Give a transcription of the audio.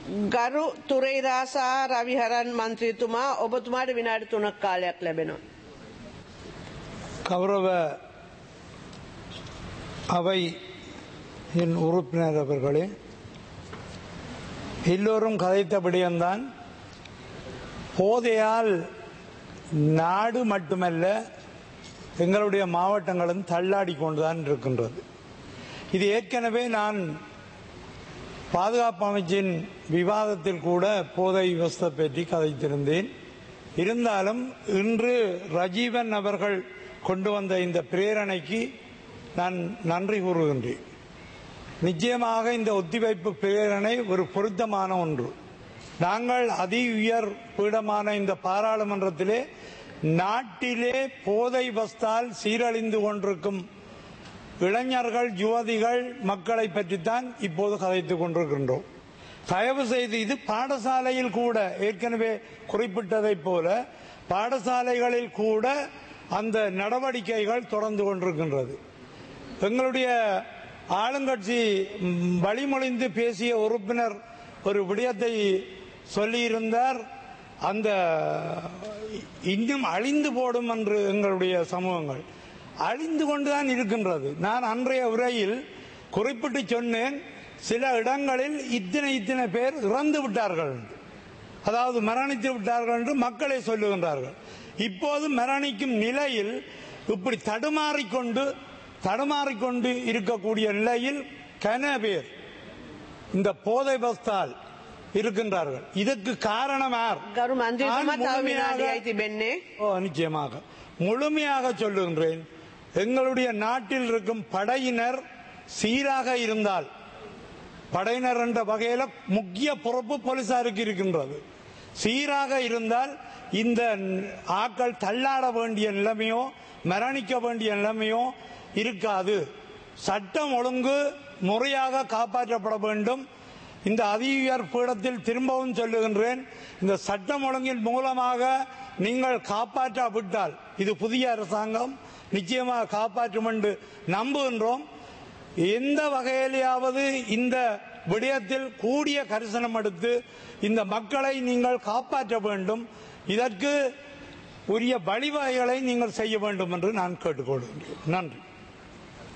ගරු තුරේරාසා රවිහරන් මන්ත්‍රීතුමා ඔබතුමාට විනාඩි තුනක් කාලයක් ලැබෙනවා. கௌரவ அவை என் உறுப்பினர் அவர்களே எல்லோரும் கதைத்தபடியம்தான் போதையால் நாடு மட்டுமல்ல எங்களுடைய மாவட்டங்களும் தள்ளாடி கொண்டுதான் இருக்கின்றது இது ஏற்கனவே நான் பாதுகாப்பு அமைச்சின் விவாதத்தில் கூட போதை விவஸ்தை பற்றி கதைத்திருந்தேன் இருந்தாலும் இன்று ரஜீவன் அவர்கள் கொண்டு வந்த இந்த பிரேரணைக்கு நான் நன்றி கூறுகின்றேன் நிச்சயமாக இந்த ஒத்திவைப்பு பிரேரணை ஒரு பொருத்தமான ஒன்று நாங்கள் அதி உயர் பீடமான இந்த பாராளுமன்றத்திலே நாட்டிலே போதை வஸ்தால் சீரழிந்து கொண்டிருக்கும் இளைஞர்கள் யுவதிகள் மக்களை பற்றித்தான் இப்போது கதைத்துக் கொண்டிருக்கின்றோம் தயவு செய்து இது பாடசாலையில் கூட ஏற்கனவே குறிப்பிட்டதைப் போல பாடசாலைகளில் கூட அந்த நடவடிக்கைகள் தொடர்ந்து கொண்டிருக்கின்றது எங்களுடைய ஆளுங்கட்சி ம், வழிமொழிந்து பேசிய உறுப்பினர் ஒரு விடயத்தை சொல்லியிருந்தார் அந்த இன்னும் அழிந்து போடும் என்று எங்களுடைய சமூகங்கள் அழிந்து கொண்டுதான் இருக்கின்றது நான் அன்றைய உரையில் குறிப்பிட்டு சொன்னேன் சில இடங்களில் இத்தனை இத்தனை பேர் இறந்து விட்டார்கள் என்று. அதாவது மரணித்து விட்டார்கள் என்று மக்களே சொல்லுகின்றார்கள் இப்போது மரணிக்கும் நிலையில் இப்படி தடுமாறிக்கொண்டு தடுமாறிக்கொண்டு இருக்கக்கூடிய நிலையில் கன பேர் இந்த போதை பஸ்தால் இருக்கின்றார்கள் இதற்கு காரணம் யார் ගරු මන්ත්‍රීතුමා நான் තව முழுமையாக- විනාඩියයි තිබෙන්නේ. ஓ நிச்சயமாக முழுமையாக சொல்லுகின்றேன் எங்களுடைய நாட்டில் இருக்கும் படையினர் சீராக இருந்தால் படையினர் என்ற வகையில முக்கிய பொறுப்பு போலீசாருக்கு இருக்கின்றது சீராக இருந்தால் இந்த ஆக்கள் தள்ளாட வேண்டிய நிலைமையோ மரணிக்க வேண்டிய நிலைமையோ இருக்காது சட்டம் ஒழுங்கு முறையாக காப்பாற்றப்பட வேண்டும் இந்த அதி உயர் பீடத்தில் திரும்பவும் சொல்லுகின்றேன் இந்த சட்டம் ஒழுங்கின் மூலமாக நீங்கள் காப்பாற்றாவிட்டால் இது புதிய அரசாங்கம் நிச்சயமாக காப்பாற்றும் என்று நம்புகின்றோம் எந்த வகையிலாவது இந்த விடயத்தில் கூடிய கரிசனம் எடுத்து இந்த மக்களை நீங்கள் காப்பாற்ற வேண்டும் இதற்கு உரிய வழிவகைகளை நீங்கள் செய்ய வேண்டும் என்று நான் கேட்டுக்கொள்கின்றேன் நன்றி